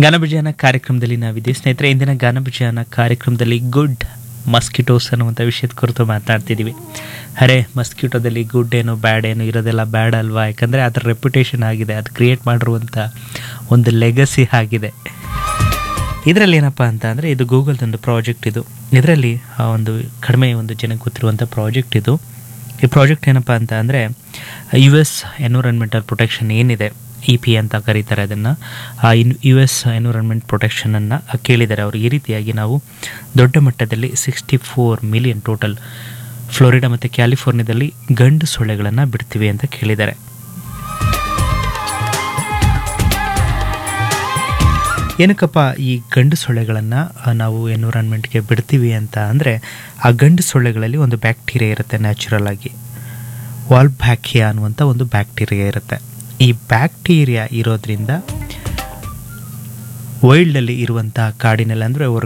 ಗಾನಭಿಜಯನ ಕಾರ್ಯಕ್ರಮದಲ್ಲಿ ನಾವಿದ್ದೀವಿ ಸ್ನೇಹಿತರೆ ಇಂದಿನ ಗಾನಭಿಜಯನ ಕಾರ್ಯಕ್ರಮದಲ್ಲಿ ಗುಡ್ ಮಸ್ಕಿಟೋಸ್ ಅನ್ನುವಂಥ ವಿಷಯದ ಕುರಿತು ಮಾತನಾಡ್ತಿದ್ದೀವಿ ಅರೆ ಮಸ್ಕಿಟೋದಲ್ಲಿ ಗುಡ್ ಏನು ಬ್ಯಾಡ್ ಏನು ಇರೋದೆಲ್ಲ ಬ್ಯಾಡ್ ಅಲ್ವಾ ಯಾಕಂದರೆ ಅದರ ರೆಪ್ಯುಟೇಷನ್ ಆಗಿದೆ ಅದು ಕ್ರಿಯೇಟ್ ಮಾಡಿರುವಂಥ ಒಂದು ಲೆಗಸಿ ಆಗಿದೆ ಇದರಲ್ಲಿ ಏನಪ್ಪ ಅಂತ ಅಂದರೆ ಇದು ಗೂಗಲ್ದೊಂದು ಪ್ರಾಜೆಕ್ಟ್ ಇದು ಇದರಲ್ಲಿ ಆ ಒಂದು ಕಡಿಮೆ ಒಂದು ಜನಕ್ಕೆ ಗೊತ್ತಿರುವಂಥ ಪ್ರಾಜೆಕ್ಟ್ ಇದು ಈ ಪ್ರಾಜೆಕ್ಟ್ ಏನಪ್ಪ ಅಂತ ಅಂದರೆ ಯು ಎಸ್ ಎನ್ವಿರಾನ್ಮೆಂಟಲ್ ಪ್ರೊಟೆಕ್ಷನ್ ಏನಿದೆ ಇ ಪಿ ಅಂತ ಕರೀತಾರೆ ಅದನ್ನು ಆ ಇನ್ ಯು ಎಸ್ ಎನ್ವಿರಾನ್ಮೆಂಟ್ ಪ್ರೊಟೆಕ್ಷನನ್ನು ಕೇಳಿದ್ದಾರೆ ಅವರು ಈ ರೀತಿಯಾಗಿ ನಾವು ದೊಡ್ಡ ಮಟ್ಟದಲ್ಲಿ sixty four million total Florida ಮತ್ತು ಕ್ಯಾಲಿಫೋರ್ನಿಯಾದಲ್ಲಿ ಗಂಡು ಸೊಳ್ಳೆಗಳನ್ನು ಬಿಡ್ತೀವಿ ಅಂತ ಕೇಳಿದ್ದಾರೆ ಏನಕ್ಕಪ್ಪ ಈ ಗಂಡು ಸೊಳ್ಳೆಗಳನ್ನು ನಾವು ಎನ್ವಿರಾನ್ಮೆಂಟ್ಗೆ ಬಿಡ್ತೀವಿ ಅಂತ ಅಂದರೆ ಆ ಗಂಡು ಸೊಳ್ಳೆಗಳಲ್ಲಿ ಒಂದು ಬ್ಯಾಕ್ಟೀರಿಯಾ ಇರುತ್ತೆ ನ್ಯಾಚುರಲ್ ಆಗಿ ವಾಲ್ಬ್ಯಾಕಿಯಾ ಅನ್ನುವಂಥ ಒಂದು ಬ್ಯಾಕ್ಟೀರಿಯಾ ಇರುತ್ತೆ ಈ ಬ್ಯಾಕ್ಟೀರಿಯಾ ಇರೋದ್ರಿಂದ ವೈಲ್ಡಲ್ಲಿ ಇರುವಂತಹ ಕಾಡಿನಲ್ಲಿ ಅಂದರೆ